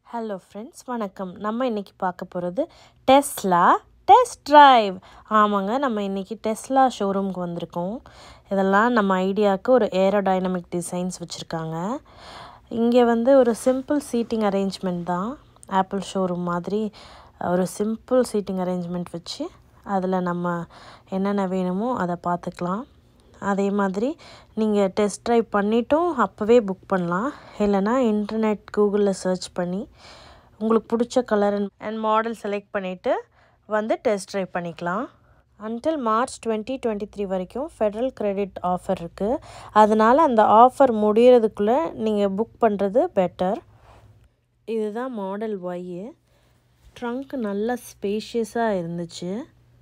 hello friends வணக்கம் நம்ம இன்றைக்கி பார்க்க போகிறது டெஸ்லா டெஸ்ட் ட்ரைவ் ஆமாங்க நம்ம இன்றைக்கி டெஸ்லா ஷோரூமுக்கு வந்திருக்கோம் இதெல்லாம் நம்ம ஐடியாவுக்கு ஒரு ஏரோடைனமிக் டிசைன்ஸ் வச்சுருக்காங்க இங்கே வந்து ஒரு சிம்பிள் சீட்டிங் அரேஞ்ச்மெண்ட் தான் ஆப்பிள் ஷோரூம் மாதிரி ஒரு சிம்பிள் சீட்டிங் அரேஞ்ச்மெண்ட் வச்சு அதில் நம்ம என்னென்ன வேணுமோ அதை பார்த்துக்கலாம் அதே மாதிரி நீங்கள் டெஸ்ட் ட்ரைவ் பண்ணிட்டும் அப்போவே புக் பண்ணலாம் இல்லைனா இன்டர்நெட் கூகுளில் சர்ச் பண்ணி உங்களுக்கு பிடிச்ச கலர் அண்ட் மாடல் செலக்ட் பண்ணிவிட்டு வந்து டெஸ்ட் ட்ரைவ் பண்ணிக்கலாம் until March twenty twenty three வரைக்கும் ஃபெட்ரல் கிரெடிட் ஆஃபர் இருக்குது அதனால் அந்த ஆஃபர் முடிகிறதுக்குள்ளே நீங்கள் புக் பண்ணுறது பெட்டர் இதுதான் மாடல் ஒய் ட்ரங்க் நல்லா ஸ்பேஷியஸாக இருந்துச்சு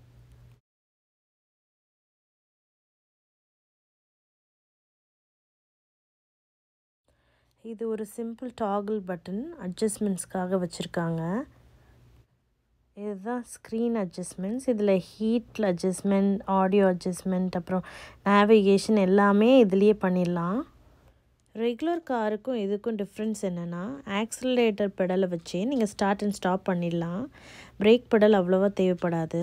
இது ஒரு சிம்பிள் டாகிள் பட்டன் அட்ஜஸ்ட்மெண்ட்ஸ்க்காக வச்சுருக்காங்க இதுதான் ஸ்க்ரீன் அட்ஜஸ்ட்மெண்ட்ஸ் இதில் ஹீட்டில் அட்ஜஸ்ட்மெண்ட் ஆடியோ அட்ஜஸ்ட்மெண்ட் அப்புறம் நேவிகேஷன் எல்லாமே இதுலேயே பண்ணிடலாம் ரெகுலர் காருக்கும் இதுக்கும் டிஃப்ரென்ஸ் என்னென்னா ஆக்சிலரேட்டர் பெடலை வச்சு நீங்கள் ஸ்டார்ட் அண்ட் ஸ்டாப் பண்ணிடலாம் பிரேக் பெடல் அவ்வளோவா தேவைப்படாது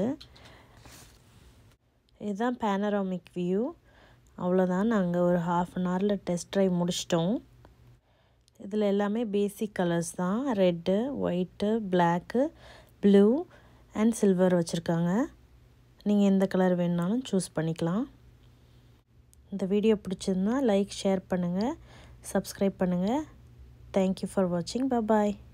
இதுதான் பேனராமிக் வியூ அவ்வளோதான் நாங்கள் ஒரு ஹாஃப் அன் ஹவரில் டெஸ்ட் ட்ரைவ் முடிச்சிட்டோம் இதில் எல்லாமே பேசிக் கலர்ஸ் தான் red white black blue and silver வச்சுருக்காங்க நீங்கள் எந்த கலர் வேணுனாலும் சூஸ் பண்ணிக்கலாம் இந்த வீடியோ பிடிச்சிருந்தா லைக் ஷேர் பண்ணுங்கள் சப்ஸ்கிரைப் பண்ணுங்கள் தேங்க்யூ ஃபார் வாட்சிங் பாய்